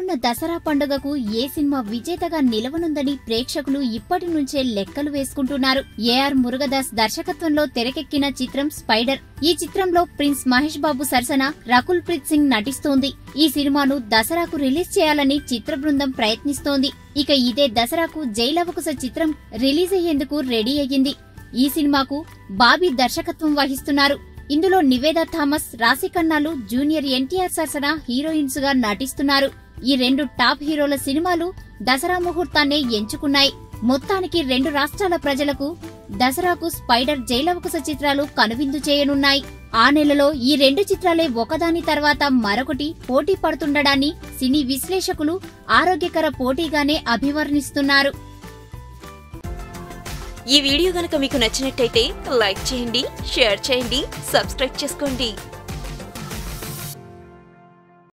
రానున్న దసరా పండుగకు ఏ సినిమా విజేతగా నిలవనుందని ప్రేక్షకులు ఇప్పటి నుంచే లెక్కలు వేసుకుంటున్నారు ఏఆర్ మురుగదాస్ దర్శకత్వంలో తెరకెక్కిన చిత్రం స్పైడర్ ఈ చిత్రంలో ప్రిన్స్ మహేష్ బాబు సరసన రకుల్ ప్రీత్ సింగ్ నటిస్తోంది ఈ సినిమాను దసరాకు రిలీజ్ చేయాలని చిత్ర బృందం ప్రయత్నిస్తోంది ఇక ఇదే దసరాకు జైలవకుశ చిత్రం రిలీజ్ అయ్యేందుకు రెడీ అయ్యింది ఈ సినిమాకు బాబీ దర్శకత్వం వహిస్తున్నారు ఇందులో నివేదా థామస్ రాశికన్నాలు జూనియర్ ఎన్టీఆర్ సరసన హీరోయిన్స్ గా నటిస్తున్నారు ఈ రెండు టాప్ హీరోల సినిమాలు దసరా ముహూర్తాన్నే ఎంచుకున్నాయి మొత్తానికి రెండు రాష్ట్రాల ప్రజలకు దసరాకు స్పైడర్ జైలవకుశ చిత్రాలు కనువిందు చేయనున్నాయి ఆ నెలలో ఈ రెండు చిత్రాలే ఒకదాని తర్వాత మరొకటి పోటీ పడుతుండడాన్ని సినీ విశ్లేషకులు ఆరోగ్యకర పోటీగానే అభివర్ణిస్తున్నారు ఈ వీడియో గనక మీకు నచ్చినట్టయితే లైక్ చేయండి షేర్ చేయండి సబ్స్క్రైబ్ చేసుకోండి